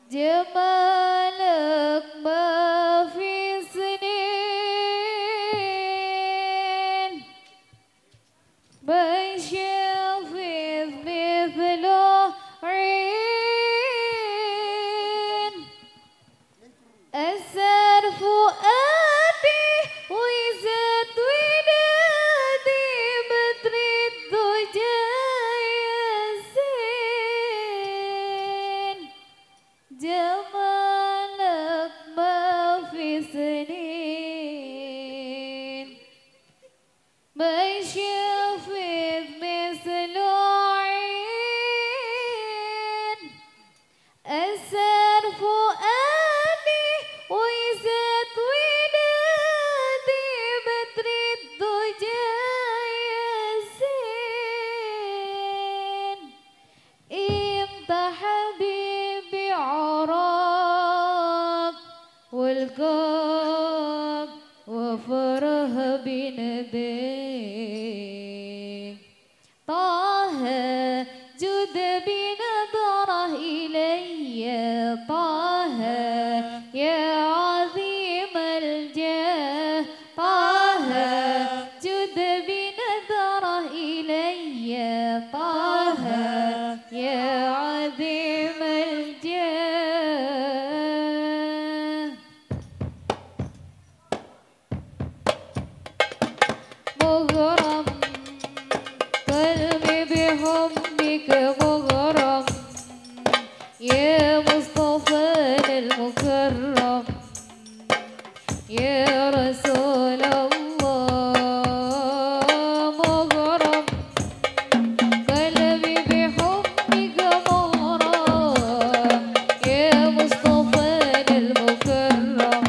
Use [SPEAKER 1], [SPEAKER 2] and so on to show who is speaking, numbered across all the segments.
[SPEAKER 1] جمالك ما في سنين بشوف مثله عين أسر فؤادي ويزاد ونادي بدر الدجى يزين جمالك ما في سنين ما شفت مثله عين أسر فؤادي ويزاد ونادي بدر الدجى يزين انت حبيبي عراق والقاك وفره بنديك طه جد بنظره إلي طه يا عظيم الجاه طه جد بنظره إلي طه يا عظيم الجاه مغرم قلبي بحبك مغرم يا مصطفى المكرم يا رسول الله مغرم قلبي بحبك مغرم يا مصطفى المكرم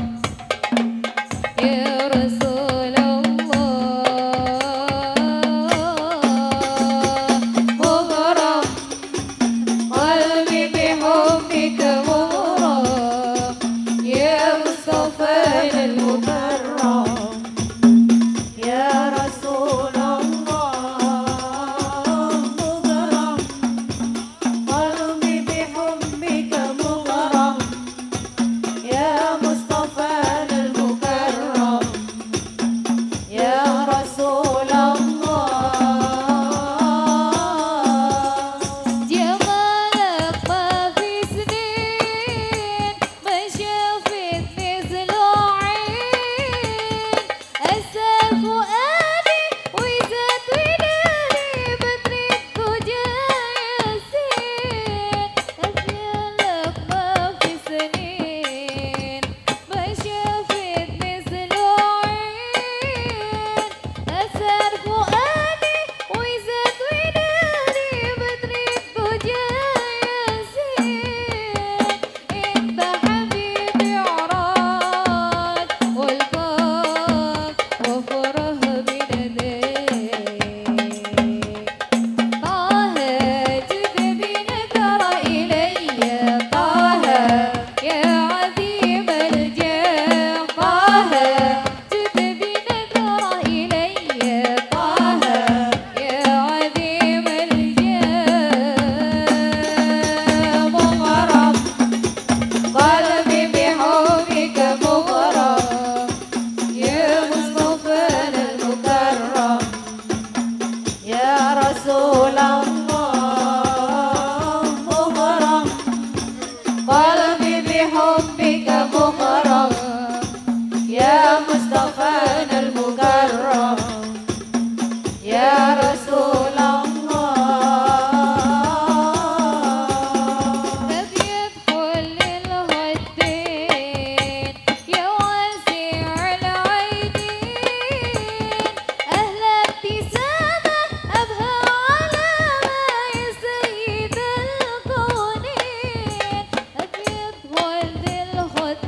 [SPEAKER 1] يا رسول الله مغرم قلبي بحبك مغرم يا مصطفى المكرم
[SPEAKER 2] يا رسول الله مغرم قلبي بحبك مغرم يا مصطفى المكرم يا رسول الله
[SPEAKER 1] جمالك ما في سنين ما شافت مثله عين أسر فؤادي ويزاد ونادي بدر الدجى ياسين أجيالك ما في سنين ما شافت مثله عين أسر فؤادي ويزاد ونادي بدر الدجى ياسين انت حبيبي عراك والقاك وفره بنديك طه جد بنذر إلي طه يا عظيم الجاه طه جد بنذر إلي طه يا عظيم الجاه مغرم قلبي بحبك مغرم يا مصطفى المكرم
[SPEAKER 2] يا رسول الله مغرم قلبي بحبك مغرم يا مصطفى المكرم يا رسول الله
[SPEAKER 1] باب يدخل للهدين يا واسع العينين أهل ابتسامة أبهى علامة يا سيد الكونين باب يدخل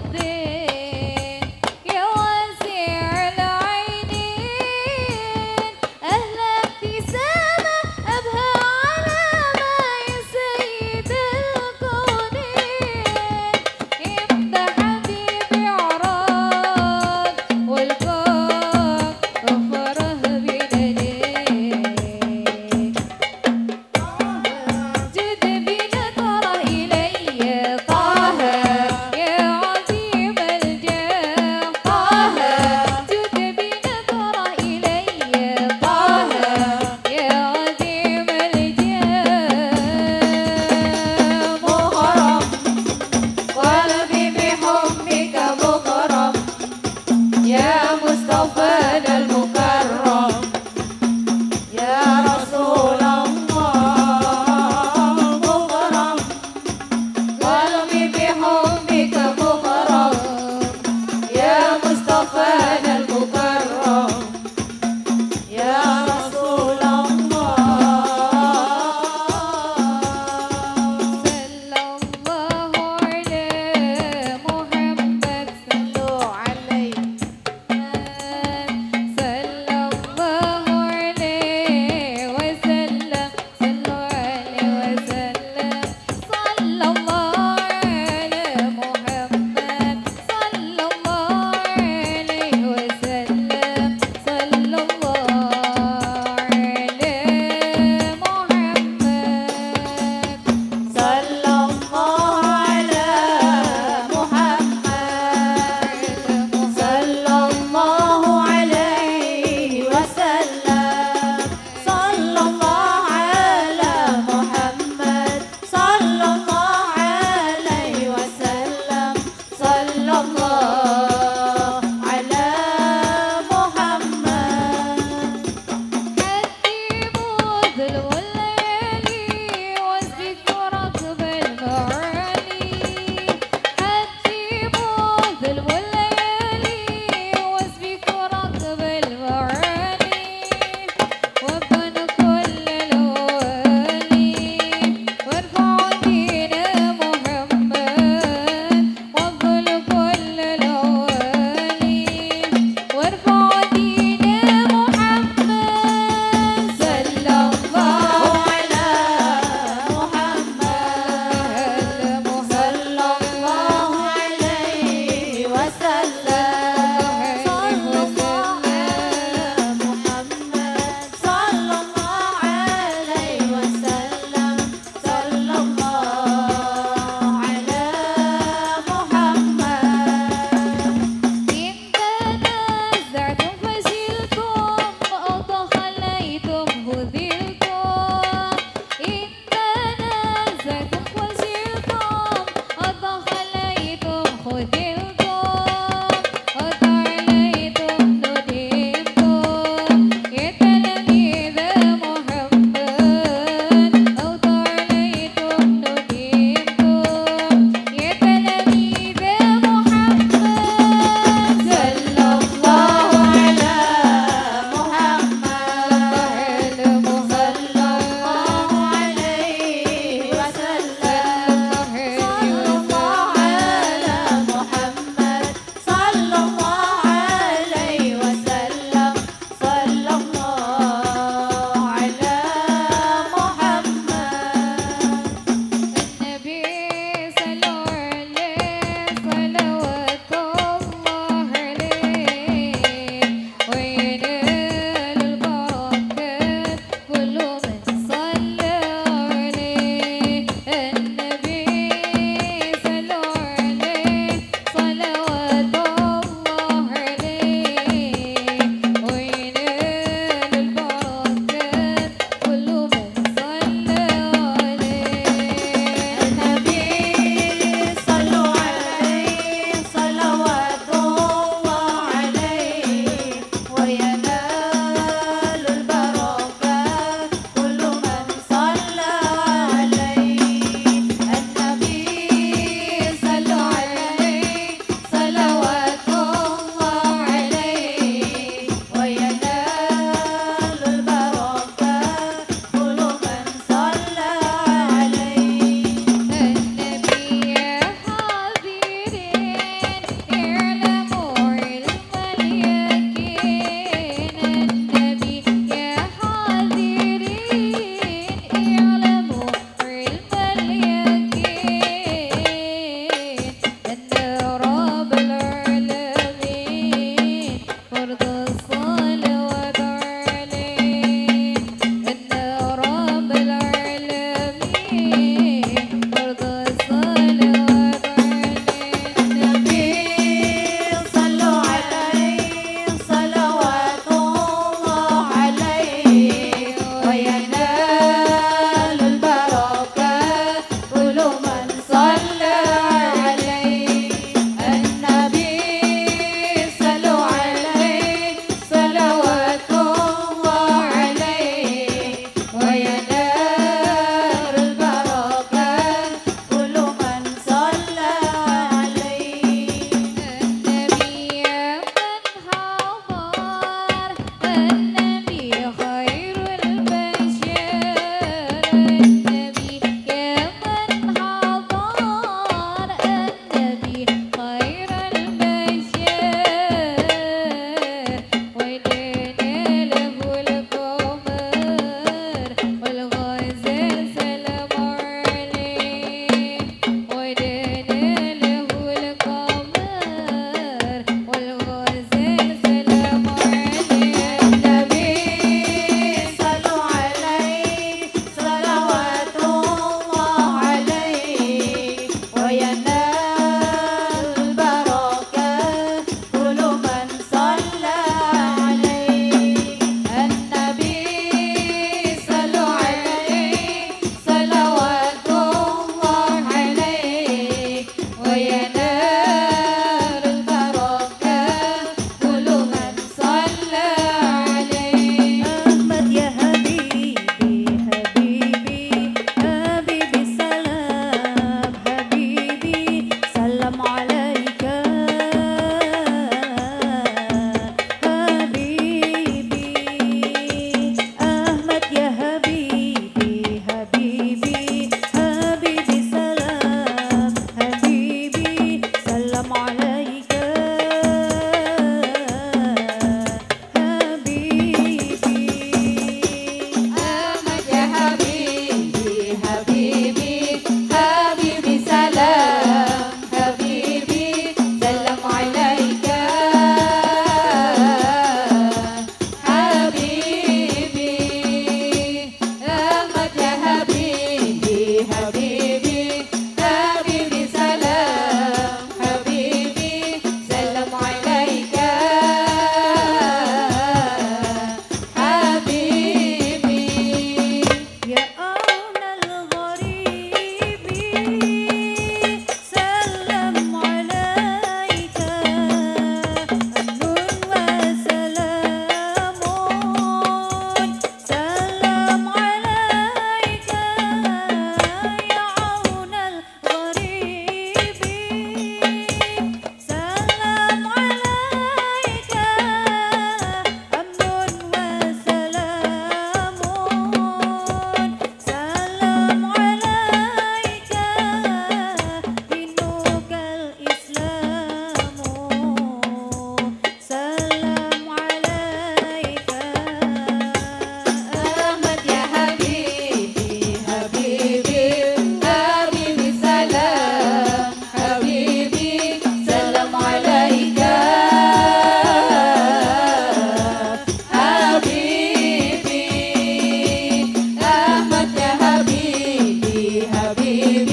[SPEAKER 2] حبيبي